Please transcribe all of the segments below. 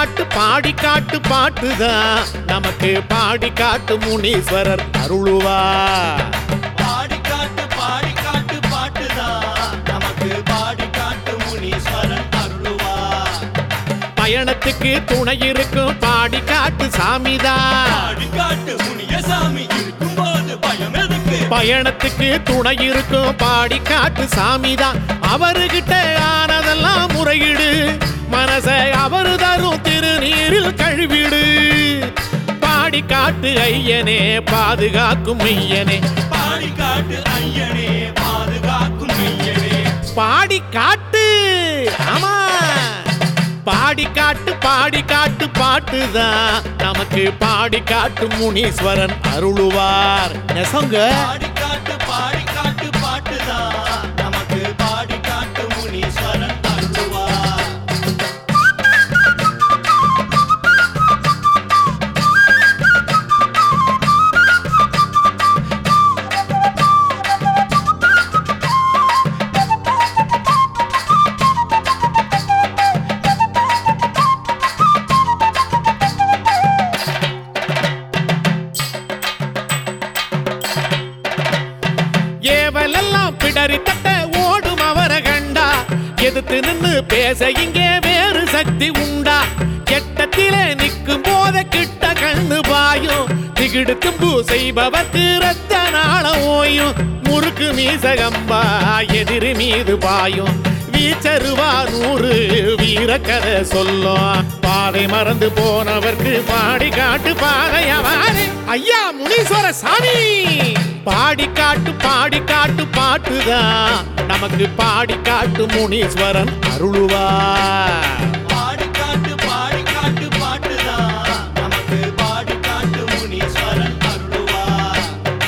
காட்டு பாடி காட்டு பாட்டுதான் நமக்கு பாடி காட்டு முனீஸ்வரர் அருளுவார் பாடி காட்டு பாடி காட்டு பாட்டுதான் நமக்கு பாடி காட்டு முனீஸ்வரன் அருளுவார் பயணத்துக்கு துணை இருக்கும் பாடி காட்டு சாமிதான் பாடி காட்டு முனியசாமி இருக்கும்போது பயம் எதுக்கு பயணத்துக்கு துணை இருக்கும் பாடி காட்டு சாமிதான் அவருகிட்ட ஆனதெல்லாம் முறையீடு மனசை அவரு தரும் திருநீரில் கழுவிடு பாடி காட்டு ஐயனே பாதுகாக்கும் மெய்யனே பாடி காட்டு ஐயனே பாதுகாக்கும் மெய்யனே பாடி காட்டு ஆமா பாடி காட்டு பாடி காட்டு பாட்டுதான் நமக்கு பாடி காட்டு முனீஸ்வரன் அருளுவார் நெசங்க பாடி காட்டு பாடி காட்டு பாட்டுதான் நமக்கு பாடி காட்டு முனீஸ்வரன் அருளுவார் ஏவலெல்லாம் பிடரி தட்ட ஓடும் அவர கண்டா எதிர்த்து நின்னு பேச இங்கே வேறு சக்தி உண்டா கெட்டத்திலே நிற்கும் போத கிட்ட கண்ணு பாயும் திகிடு தும்பு செய்பவர்க்கு ரத்த நாள ஓயும் முறுக்கு மீசகம்பா எதிரி மீது பாயும் வீச்சருவா நூறு வீரக்கதை சொல்லும் பாதை மறந்து போனவர்க்கு பாடி காட்டு பாதையவாறு ஐயா முனீஸ்வர சாமி பாடி காட்டு பாடி காட்டு பாட்டுதான் நமக்கு பாடி காட்டு முனீஸ்வரன் அருளுவார் பாடி காட்டு பாடி காட்டு பாட்டுதான் நமக்கு பாடி காட்டு முனீஸ்வரன் அருளுவார்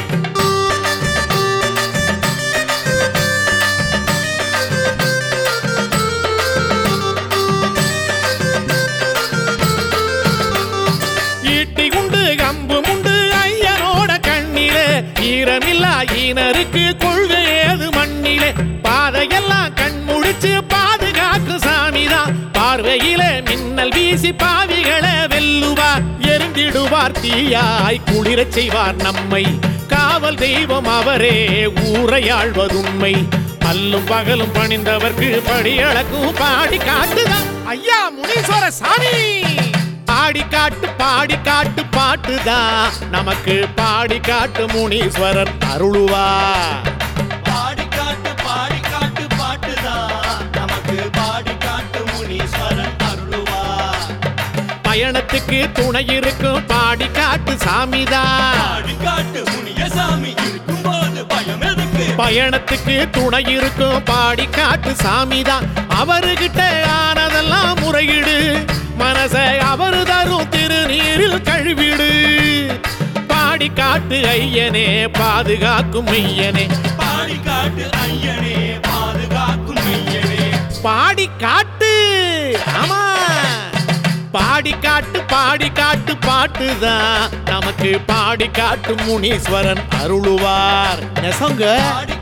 ஈட்டி உண்டு கம்பு உண்டு ஐயனோட கண்ணிலே ஈரமில்லா ஈனருக்கு கொள்கை ஏது மண்ணிலே பாதையெல்லாம் கண் முடிச்சு பாதுகாக்கு சாமிதான் பார்வையிலே மின்னல் வீசி பாவிகளை வெல்லுவார் எரிந்திடுவார் தீயாய் குளிரச் செய்வார் நம்மை காவல் தெய்வம் அவரே ஊரையாழ்வதுண்மை அல்லும் பகலும் பணிந்தவர்க்கு படியளக்கும் பாடி காட்டுதான் ஐயா முனீஸ்வர சாமி பாடி காட்டு பாடி காட்டு பாட்டுதான் நமக்கு பாடி காட்டு முனீஸ்வரர் அருளுவார் பாடி காட்டு பாடி காட்டு பாட்டுதான் நமக்கு பாடி காட்டு முனீஸ்வரன் அருளுவார் பயணத்துக்கு துணை இருக்கும் பாடி காட்டு சாமிதான் பாடி காட்டு முனியசாமி இருக்கும்போது பயம் எதுக்கு பயணத்துக்கு துணை இருக்கும் பாடி காட்டு சாமிதான் அவருகிட்ட ஆனதெல்லாம் முறையீடு மனசை அவரு தரும் திருநீரில் கழுவிடு பாடி காட்டு ஐயனே பாதுகாக்கும் மெய்யனே பாடி காட்டு ஐயனே பாதுகாக்கும் மெய்யனே பாடி காட்டு ஆமா பாடி காட்டு பாடி காட்டு பாட்டுதான் நமக்கு பாடி காட்டு முனீஸ்வரன் அருளுவார் நெசங்க பாடி